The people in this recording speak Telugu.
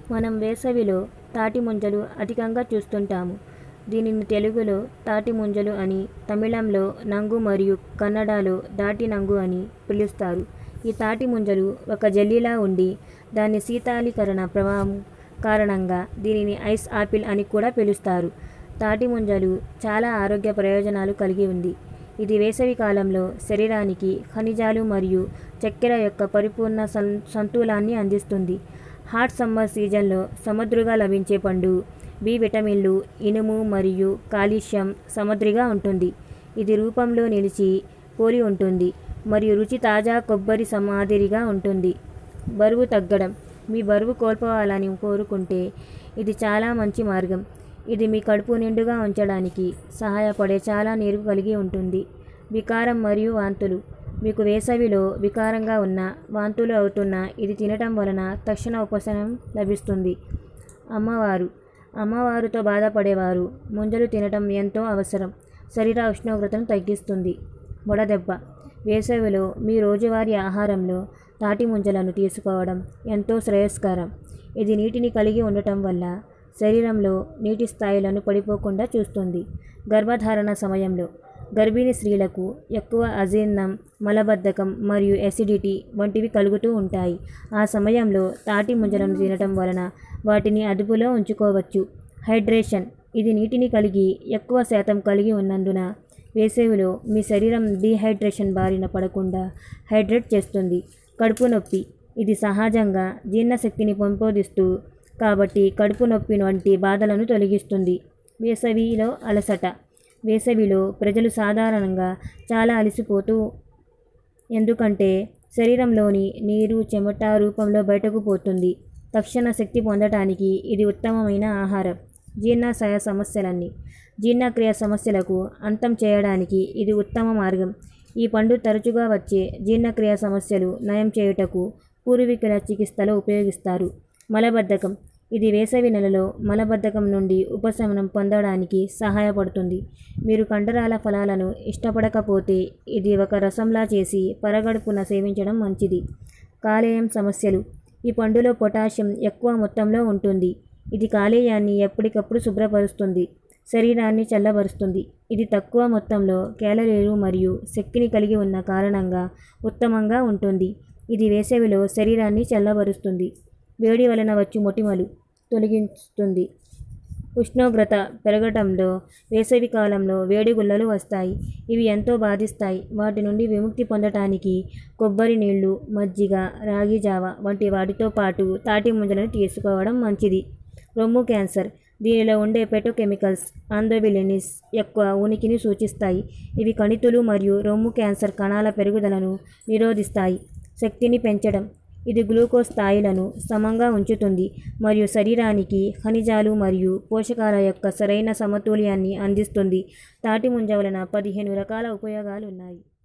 మనం వేసవిలో తాటి ముంజలు అధికంగా చూస్తుంటాము దీనిని తెలుగులో తాటి ముంజలు అని తమిళంలో నంగు మరియు కన్నడలో దాటి నంగు అని పిలుస్తారు ఈ తాటి ముంజలు ఒక జెల్లీలా ఉండి దాని శీతలీకరణ ప్రభావం కారణంగా దీనిని ఐస్ ఆపిల్ అని కూడా పిలుస్తారు తాటి ముంజలు చాలా ఆరోగ్య ప్రయోజనాలు కలిగి ఉంది ఇది వేసవి కాలంలో శరీరానికి ఖనిజాలు మరియు చక్కెర యొక్క పరిపూర్ణ సం సంతులాన్ని అందిస్తుంది హాట్ సమ్మర్ సీజన్లో సమృద్ధిగా లభించే పండు బి విటమిన్లు ఇనుము మరియు కాల్షియం సమృద్ధిగా ఉంటుంది ఇది రూపంలో నిలిచి పోలి ఉంటుంది మరియు రుచి తాజా కొబ్బరి మాదిరిగా ఉంటుంది బరువు తగ్గడం మీ బరువు కోల్పోవాలని కోరుకుంటే ఇది చాలా మంచి మార్గం ఇది మీ కడుపు నిండుగా ఉంచడానికి సహాయపడే చాలా నీరు కలిగి ఉంటుంది వికారం మరియు వాంతులు మీకు వేసవిలో వికారంగా ఉన్న వాంతులు అవుతున్న ఇది తినటం వలన తక్షణ ఉపశమనం లభిస్తుంది అమ్మవారు అమ్మవారుతో బాధపడేవారు ముంజలు తినటం ఎంతో అవసరం శరీర ఉష్ణోగ్రతను తగ్గిస్తుంది వడదెబ్బ వేసవిలో మీ రోజువారీ ఆహారంలో తాటి ముంజలను తీసుకోవడం ఎంతో శ్రేయస్కరం ఇది నీటిని కలిగి ఉండటం వల్ల శరీరంలో నీటి స్థాయిలను పడిపోకుండా చూస్తుంది గర్భధారణ సమయంలో గర్భిణీ స్త్రీలకు ఎక్కువ అజీర్ణం మలబద్ధకం మరియు ఎసిడిటీ వంటివి కలుగుతూ ఉంటాయి ఆ సమయంలో తాటి ముంజలను తినటం వలన వాటిని అదుపులో ఉంచుకోవచ్చు హైడ్రేషన్ ఇది నీటిని కలిగి ఎక్కువ శాతం కలిగి ఉన్నందున వేసవిలో మీ శరీరం డీహైడ్రేషన్ బారిన పడకుండా హైడ్రేట్ చేస్తుంది కడుపు నొప్పి ఇది సహజంగా జీర్ణశక్తిని పెంపొందిస్తూ కాబట్టి కడుపు నొప్పి వంటి బాధలను తొలగిస్తుంది వేసవిలో అలసట వేసవిలో ప్రజలు సాధారణంగా చాలా అలసిపోతూ ఎందుకంటే శరీరంలోని నీరు చెమట రూపంలో బయటకు పోతుంది తక్షణ శక్తి పొందటానికి ఇది ఉత్తమమైన ఆహారం జీర్ణాశయ సమస్యలన్నీ జీర్ణక్రియ సమస్యలకు అంతం చేయడానికి ఇది ఉత్తమ మార్గం ఈ పండు తరచుగా వచ్చే జీర్ణక్రియ సమస్యలు నయం చేయుటకు పూర్వీకుల చికిత్సలో ఉపయోగిస్తారు మలబద్ధకం ఇది వేసవి నెలలో మలబద్ధకం నుండి ఉపశమనం పొందడానికి సహాయపడుతుంది మీరు కండరాల ఫలాలను ఇష్టపడకపోతే ఇది ఒక రసంలా చేసి పరగడుపున సేవించడం మంచిది కాలేయం సమస్యలు ఈ పండులో పొటాషియం ఎక్కువ మొత్తంలో ఉంటుంది ఇది కాలేయాన్ని ఎప్పటికప్పుడు శుభ్రపరుస్తుంది శరీరాన్ని చల్లబరుస్తుంది ఇది తక్కువ మొత్తంలో క్యాలరీలు మరియు శక్తిని కలిగి ఉన్న కారణంగా ఉత్తమంగా ఉంటుంది ఇది వేసవిలో శరీరాన్ని చల్లబరుస్తుంది వేడి వలన వచ్చు మొటిమలు తొలగిస్తుంది ఉష్ణోగ్రత పెరగటంలో వేసవి కాలంలో వేడి గుల్లలు వస్తాయి ఇవి ఎంతో బాధిస్తాయి వాటి నుండి విముక్తి పొందటానికి కొబ్బరి నీళ్లు మజ్జిగ రాగి జావ వంటి వాటితో పాటు తాటి ముంజలను తీసుకోవడం మంచిది రొమ్ము క్యాన్సర్ దీనిలో ఉండే పెటోకెమికల్స్ ఆందోబిలినిస్ ఎక్కువ ఉనికిని సూచిస్తాయి ఇవి కణితులు మరియు రొమ్ము క్యాన్సర్ కణాల పెరుగుదలను నిరోధిస్తాయి శక్తిని పెంచడం ఇది గ్లూకోజ్ స్థాయిలను సమంగా ఉంచుతుంది మరియు శరీరానికి ఖనిజాలు మరియు పోషకాల యొక్క సరైన సమతుల్యాన్ని అందిస్తుంది తాటి ముంజ వలన పదిహేను రకాల ఉపయోగాలు ఉన్నాయి